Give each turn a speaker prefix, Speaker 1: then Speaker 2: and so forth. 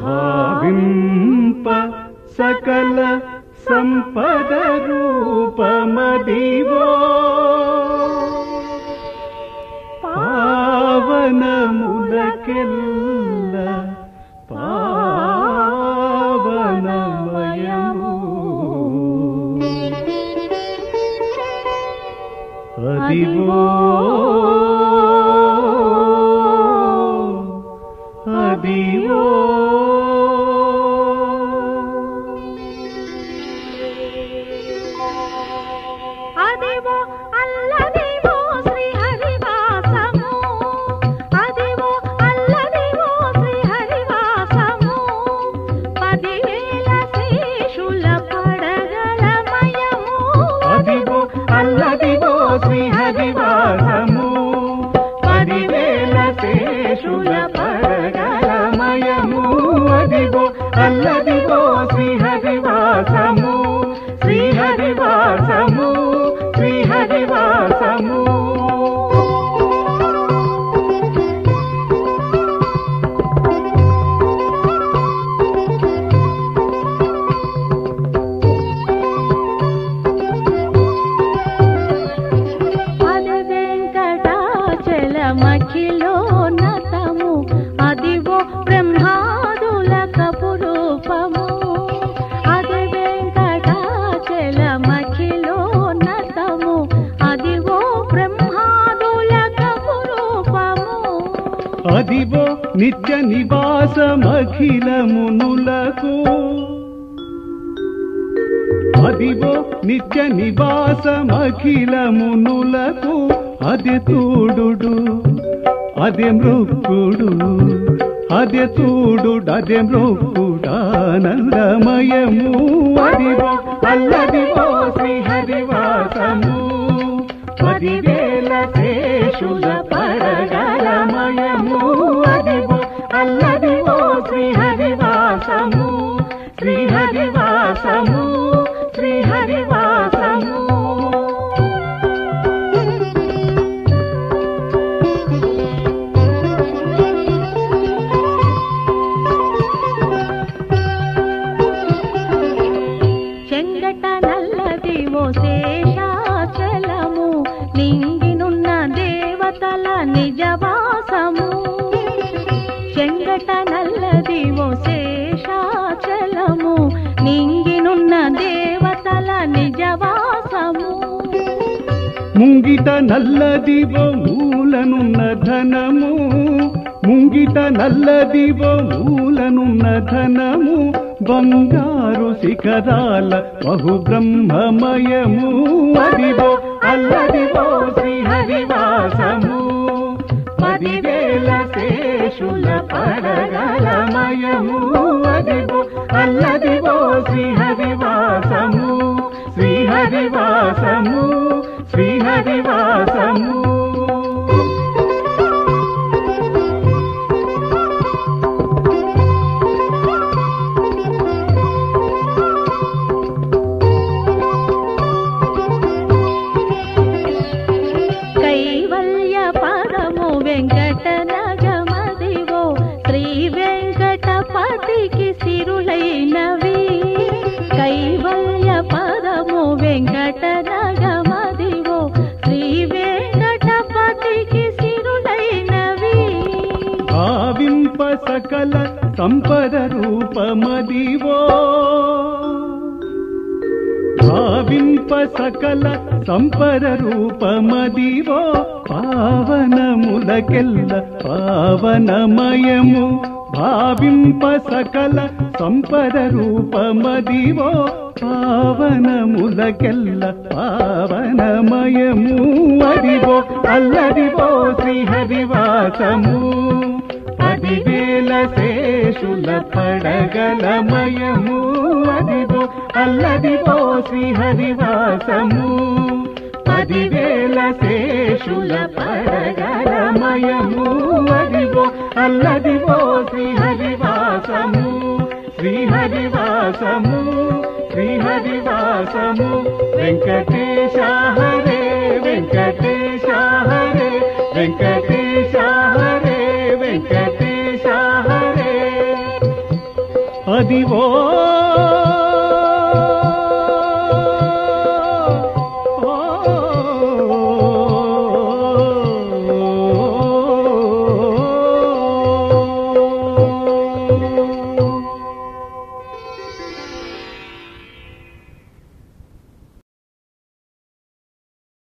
Speaker 1: భావింప సకల సంపద రూపమదివో పావనములకెల్ల పావనమయము అదివో అదివో
Speaker 2: అదివో అల్లదివో శ్రీ హరివాసము అదివో అల్లదివో శ్రీ హరివాసము పదివేల శేషుల పడగలమయము
Speaker 1: అదివో అల్లదివో శ్రీహరివాసము పదివేల శేషుల పరగలమయము అదివో అల్లదివో శ్రీహరివాసము శ్రీహరివాసము శ్రీహరివాసము
Speaker 2: అది వెంకటాచలమఖిలోన్నతము అదివో బ్రహ్మాదుల కపురూపము అది వెంకటాచలమఖిలోన్నతము అదివో బ్రహ్మాదుల కపురూపము
Speaker 1: అదివో నిత్య నివాసమఖిలమునులకు అదివో నిత్య నివాసమఖిలమునులకు అది తూడు అదే మృక్కుడు అదే తూడు అదే మృక్కుడానందమయము అదివో అల్లదివో శ్రీహరివాసము పదివేల శేషుల పరగలమయము అదివో అల్లదివో శ్రీహరివాసము శ్రీహరివాసము శ్రీహరివాసము
Speaker 2: చెంగట నల్లదివో శేషాచలము నింగినున్న దేవతల నిజవాసము చెంగట నల్లదివో శేషాచలము నింగినున్న దేవతల నిజవాసము
Speaker 1: ముంగిట నల్లదివో మూలనున్న ధనము ముంగిట నల్లదివో మూలనున్న ధనము బంగారు శిఖరాల బహు బ్రహ్మమయము అదివో అల్లదివో శ్రీహరివాసము పదివేల శేషుల పరగలమయము అదివో అల్లదివో శ్రీహరివాసము శ్రీహరివాసము శ్రీహరివాసము
Speaker 2: కైవల్య పదము వెంకట నగమదివో శ్రీ వెంకటపతికి సిరులైనవి కైవల్య పదము వెంకట నగమదివో శ్రీ వెంకటపతికి సిరులైనవి
Speaker 1: భావింప సకల సంపద రూపమదివో భావింప సకల సంపద రూపమదివో పావనములకెల్ల పావనమయము భావింప సకల సంపద రూపమదివో పావనములకెల్ల పావనమయము అదివో అల్లదివో శ్రీహరివాసము పదివేల శేషుల పడగలమయము అదివో అల్లదివో శ్రీహరివాసము పదివేల శేషుల పడగలమయము అదివో అల్లదివో శ్రీహరివాసము శ్రీహరివాసము శ్రీహరివాసము వెంకటేశ హరే వెంకటేశ హరే వెంకటేశ హరే వెంకటేశ హరే అదివో